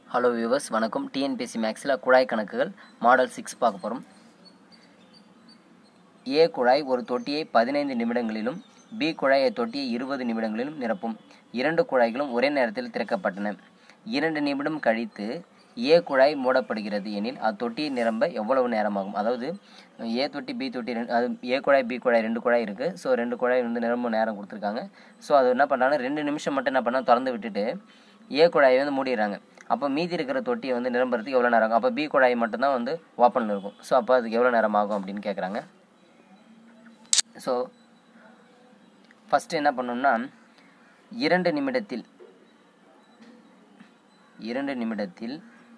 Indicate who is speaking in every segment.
Speaker 1: hello viewers வணக்கம் TNPSC மேக்ஸில் குழாய் கணக்குகள் மாடல் சிக்ஸ் பார்க்க போகிறோம் ஏ குழாய் ஒரு தொட்டியை பதினைந்து நிமிடங்களிலும் பி குழாய் தொட்டியை இருபது நிமிடங்களிலும் நிரப்பும் இரண்டு குழாய்களும் ஒரே நேரத்தில் திறக்கப்பட்டன இரண்டு நிமிடம் கழித்து ஏ குழாய் மூடப்படுகிறது எனில் அத்தொட்டியை நிரம்ப எவ்வளவு நேரமாகும் அதாவது ஏ தொட்டி பி தொட்டி ரெண்டு அது ஏ குழாய் பி குழாய் ரெண்டு குழாய் இருக்குது ஸோ ரெண்டு குழாய் வந்து நிரம்ப நேரம் கொடுத்துருக்காங்க ஸோ அது என்ன பண்ணுறாங்கன்னா ரெண்டு நிமிஷம் மட்டும் என்ன பண்ணால் திறந்து விட்டுட்டு ஏ குழாயை வந்து மூடிடுறாங்க அப்போ மீதி இருக்கிற தொட்டியை வந்து நிரம்புறதுக்கு எவ்வளோ நேரம் ஆகும் அப்போ பி குழாய் மட்டும்தான் வந்து ஓப்பனில் இருக்கும் ஸோ அப்போ அதுக்கு எவ்வளோ நேரம் ஆகும் அப்படின்னு கேட்குறாங்க ஸோ ஃபஸ்ட்டு என்ன பண்ணணும்னா இரண்டு நிமிடத்தில் இரண்டு நிமிடத்தில்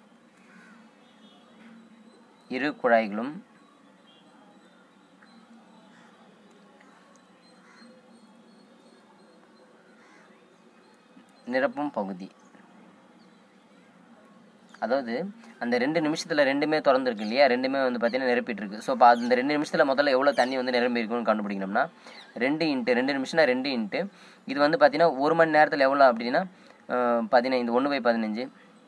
Speaker 1: இரு குழாய்களும் நிரப்பும் பகுதி அதாவது அந்த ரெண்டு நிமிஷத்தில் ரெண்டுமே திறந்துருக்கு இல்லையா ரெண்டுமே வந்து பார்த்தீங்கன்னா நிரப்பிட்டு இருக்கு ஸோ அப்போ அந்த ரெண்டு நிமிஷத்தில் முதல்ல எவ்வளோ தண்ணி வந்து நிரம்பி இருக்குன்னு கண்டுபிடிக்கணும்னா ரெண்டு இன்ட்டு ரெண்டு நிமிஷம்னா ரெண்டு இன்ட்டு இது வந்து பார்த்தீங்கன்னா ஒரு மணி நேரத்தில் எவ்வளோ அப்படின்னா அஹ், பதினைந்து ஒன்று பை பதினஞ்சு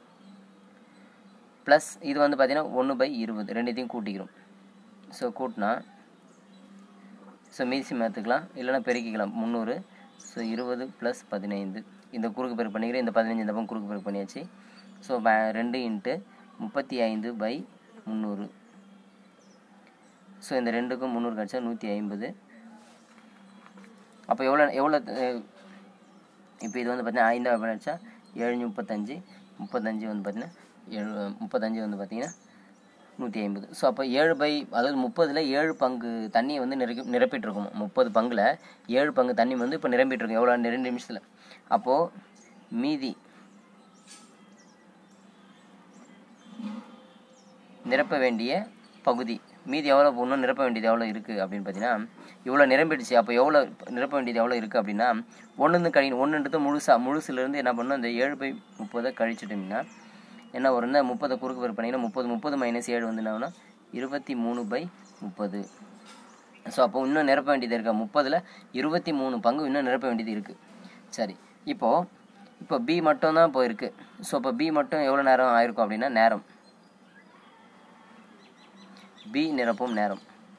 Speaker 1: ப்ளஸ் இது வந்து பார்த்தீங்கன்னா ஒன்று பை இருபது ரெண்டுத்தையும் கூட்டிக்கிறோம் ஸோ கூட்டினா ஸோ மீசி மாற்றுக்கலாம் இல்லைன்னா பெருக்கிக்கலாம் முந்நூறு ஸோ இருபது ப்ளஸ் பதினைந்து இந்த குறுக்கு பெருக்கு பண்ணிக்கிறேன் இந்த பதினஞ்சு இந்த பக்கம் குறுக்கு பெருக்கு பண்ணியாச்சு ஸோ ரெண்டு இன்ட்டு முப்பத்தி ஐந்து பை முந்நூறு ஸோ இந்த ரெண்டுக்கும் முந்நூறு கிடச்சா நூற்றி ஐம்பது அப்போ எவ்வளோ எவ்வளோ இப்போ இது வந்து பார்த்தீங்கன்னா ஐந்தாவது பண்ணிச்சா ஏழு முப்பத்தஞ்சு முப்பத்தஞ்சு வந்து பார்த்தீங்கன்னா ஏழு முப்பத்தஞ்சு வந்து பார்த்தீங்கன்னா நூற்றி ஐம்பது ஸோ அப்போ ஏழு பை அதாவது முப்பதில் ஏழு பங்கு தண்ணியை வந்து நிரப்பி நிரப்பிட்டு இருக்கோம் முப்பது பங்கில் ஏழு பங்கு தண்ணி வந்து இப்போ நிரம்பிட்டு இருக்கும் எவ்வளோ ரெண்டு நிமிஷத்தில் அப்போது மீதி நிரப்ப வேண்டிய பகுதி மீதி எவ்வளோ இன்னும் நிரப்ப வேண்டியது எவ்வளோ இருக்குது அப்படின்னு பார்த்தீங்கன்னா இவ்வளோ நிரம்பிடுச்சு அப்போ எவ்வளோ நிரப்ப வேண்டியது எவ்வளோ இருக்குது அப்படின்னா ஒன்றுந்து கழிக்கணும் ஒன்றுன்றது முழுசாக முழுசுலேருந்து என்ன பண்ணணும் இந்த ஏழு பை முப்பதை கழிச்சிட்டோம்னா என்ன வரும்னா முப்பதை குறுக்கு பெரு பண்ணிங்கன்னா முப்பது முப்பது மைனஸ் ஏழு வந்து என்னன்னா இருபத்தி மூணு பை முப்பது ஸோ அப்போ இன்னும் நிரப்ப வேண்டியது இருக்கா முப்பதில் இருபத்தி மூணு பங்கு இன்னும் நிரப்ப வேண்டியது இருக்குது சரி இப்போது இப்போ பி மட்டும் தான் இப்போ இருக்குது ஸோ இப்போ பி மட்டும் எவ்வளோ நேரம் ஆயிருக்கும் அப்படின்னா நேரம் பி நிரப்பும் நேரம்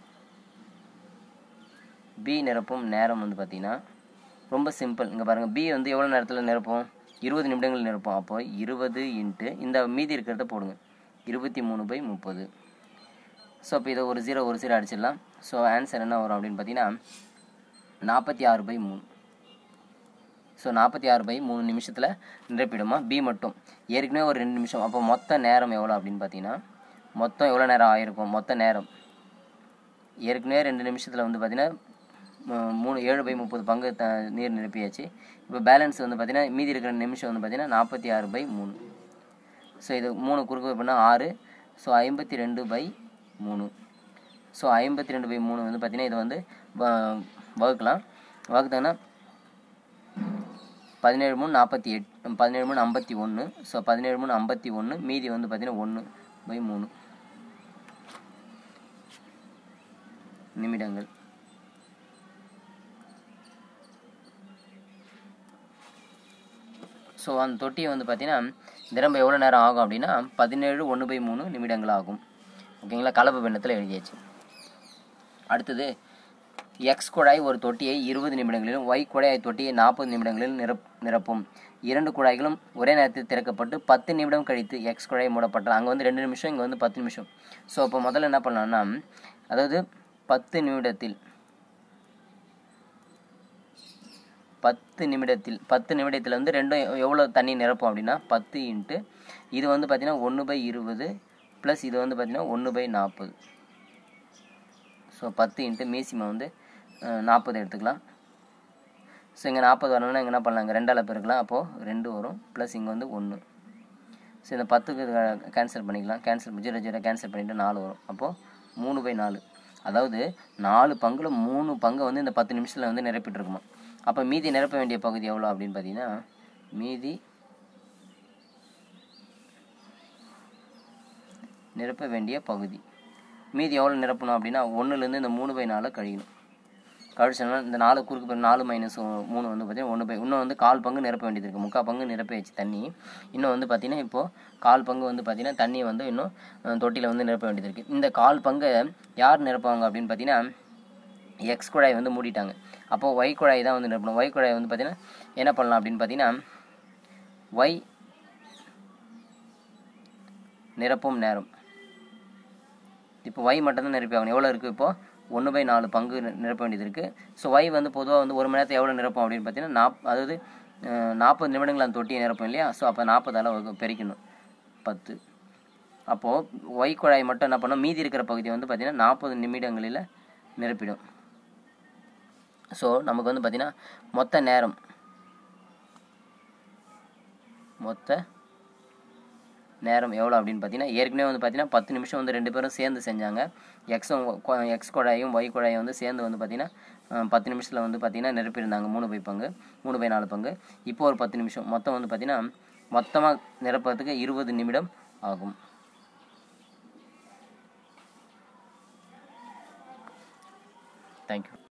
Speaker 1: பி நிரப்பும் நேரம் வந்து பார்த்தீங்கன்னா ரொம்ப சிம்பிள் இங்கே பாருங்கள் பி வந்து எவ்வளோ நேரத்தில் நிரப்போம் இருபது நிமிடங்கள் நிரப்போம் அப்போ இருபது இன்ட்டு இந்த மீதி இருக்கிறத போடுங்க இருபத்தி மூணு பை முப்பது ஸோ இப்போ இதை ஒரு ஜீரோ ஒரு ஜீரோ அடிச்சிடலாம் ஸோ ஆன்சர் என்ன வரும் அப்படின்னு பார்த்தீங்கன்னா நாற்பத்தி ஆறு பை மூணு ஸோ நாற்பத்தி ஆறு பை மூணு நிமிஷத்தில் நிரப்பிடுமா பி மட்டும் ஏற்கனவே ஒரு ரெண்டு நிமிஷம் அப்போ மொத்த நேரம் எவ்வளோ அப்படின்னு பார்த்தீங்கன்னா மொத்தம் எவ்வளோ நேரம் ஆயிருக்கும் மொத்த நேரம் ஏற்கனவே ரெண்டு நிமிஷத்தில் வந்து பார்த்தீங்கன்னா மு- மூணு ஏழு பை முப்பது பங்கு த நீர் நிரப்பியாச்சு இப்போ பேலன்ஸ் வந்து பார்த்தீங்கன்னா மீதி இருக்கிற நிமிஷம் வந்து பார்த்தீங்கன்னா நாற்பத்தி ஆறு பை மூணு ஸோ இது மூணு குறுக்கு பண்ணால் ஆறு ஸோ ஐம்பத்தி ரெண்டு பை மூணு ஸோ ஐம்பத்தி ரெண்டு பை மூணு வந்து பார்த்தீங்கன்னா இதை வந்து வ- வகுக்கலாம் வகுத்தாங்கன்னா பதினேழு மூணு நாற்பத்தி எட் பதினேழு மூணு ஐம்பத்தி ஒன்று ஸோ பதினேழு மூணு ஐம்பத்தி ஒன்று மீதி வந்து பார்த்தீங்கன்னா ஒன்று பை மூணு நிமிடங்கள் ஸோ அந்த தொட்டியை வந்து பார்த்தீங்கன்னா நிரம்ப எவ்வளோ நேரம் ஆகும் அப்படின்னா பதினேழு ஒன்று பை மூணு நிமிடங்கள் ஆகும் ஓகேங்களா கலப்பு பின்னத்தில் எழுதியாச்சு அடுத்தது எக்ஸ் குழாய் ஒரு தொட்டியை இருபது நிமிடங்களிலும் ஒய் குழாய் தொட்டியை நாற்பது நிமிடங்களிலும் நிரப் நிரப்பும் இரண்டு குழாய்களும் ஒரே நேரத்தில் திறக்கப்பட்டு பத்து நிமிடம் கழித்து எக்ஸ் குழாய் மூடப்பட்டால் அங்கே வந்து ரெண்டு நிமிஷம் இங்கே வந்து பத்து நிமிஷம் ஸோ அப்போ முதல்ல என்ன பண்ணலாம்னா அதாவது பத்து நிமிடத்தில் பத்து நிமிடத்தில் பத்து நிமிடத்தில் வந்து ரெண்டும் எவ்- எவ்வளோ தண்ணி நிரப்போம் அப்படின்னா பத்து இன்ட்டு இது வந்து பார்த்தீங்கன்னா ஒன்று பை இருபது ப்ளஸ் இது வந்து பார்த்தீங்கன்னா ஒன்று பை நாற்பது ஸோ பத்து இன்ட்டு மீசிமா வந்து நாற்பது எடுத்துக்கலாம் ஸோ இங்கே நாற்பது வரணும்னா இங்கே என்ன பண்ணலாம் இங்கே ரெண்டால் பெருக்கலாம் அப்போது ரெண்டு வரும் ப்ளஸ் இங்கே வந்து ஒன்று ஸோ இந்த பத்துக்கு கேன்சல் பண்ணிக்கலாம் கேன்சல் ஜீரோ ஜீரோ கேன்சல் பண்ணிவிட்டு நாலு வரும் அப்போது மூணு பை நாலு அதாவது நாலு பங்குல மூணு பங்கை வந்து இந்த பத்து நிமிஷத்தில் வந்து நிரப்பிட்டு இருக்குமா அப்போ மீதி நிரப்ப வேண்டிய பகுதி எவ்வளோ அப்படின்னு பார்த்தீங்கன்னா மீதி நிரப்ப வேண்டிய பகுதி மீதி எவ்வளோ நிரப்பணும் அப்படின்னா ஒன்றுலேருந்து இந்த மூணு பை நாலை கழிக்கணும் கழிச்சோம்னா இந்த நாலு குறுக்கு பேர் நாலு மைனஸ் மூணு வந்து பார்த்தீங்கன்னா ஒன்று பை இன்னும் வந்து கால் பங்கு நிரப்ப வேண்டியது இருக்குது முக்கால் பங்கு நிரப்பியாச்சு தண்ணி இன்னும் வந்து பார்த்தீங்கன்னா இப்போது கால் பங்கு வந்து பார்த்தீங்கன்னா தண்ணி வந்து இன்னும் அஹ், தொட்டியில் வந்து நிரப்ப வேண்டியது இருக்குது இந்த கால் பங்கை யார் நிரப்புவாங்க அப்படின்னு பார்த்தீங்கன்னா எக்ஸ் குழாய் வந்து மூடிட்டாங்க அப்போது ஒய் குழாய் தான் வந்து நிரப்பணும் ஒய் குழாய் வந்து பார்த்தீங்கன்னா என்ன பண்ணலாம் அப்படின்னு பார்த்தீங்கன்னா ஒய் நிரப்பும் நேரம் இப்போ ஒய் மட்டும்தான் நிரப்பி ஆகணும் எவ்வளோ இருக்குது இப்போது ஒன்று பை நாலு பங்கு நி- நிரப்ப வேண்டியது இருக்குது ஸோ ஒய் வந்து பொதுவாக வந்து ஒரு மணி நேரத்தை எவ்வளோ நிரப்போம் அப்படின்னு பார்த்தீங்கன்னா நாப் அதாவது நாற்பது நிமிடங்கள் அந்த தொட்டியை நிரப்போம் இல்லையா ஸோ அப்போ நாற்பதால் வகு- பெருக்கணும் பத்து அப்போது ஒய் குழாய் மட்டும் என்ன பண்ணோம் மீதி இருக்கிற பகுதி வந்து பார்த்திங்கன்னா நாற்பது நிமிடங்களில் நிரப்பிடும் ஸோ நமக்கு வந்து பார்த்திங்கன்னா மொத்த நேரம் மொத்த நேரம் எவ்வளோ அப்படின்னு பார்த்தீங்கன்னா ஏற்கனவே வந்து பார்த்தீங்கன்னா பத்து நிமிஷம் வந்து ரெண்டு பேரும் சேர்ந்து செஞ்சாங்க எக்ஸும் எக்ஸ் குழாயும் ஒய் குழாயும் வந்து சேர்ந்து வந்து பார்த்தீங்கன்னா அஹ், பத்து நிமிஷத்தில் வந்து பார்த்தீங்கன்னா நிரப்பியிருந்தாங்க மூணு பை பங்கு மூணு பை நாலு பங்கு இப்போ ஒரு பத்து நிமிஷம் மொத்தம் வந்து பார்த்தீங்கன்னா மொத்தமாக நிரப்புறதுக்கு இருபது நிமிடம் ஆகும் தேங்க்யூ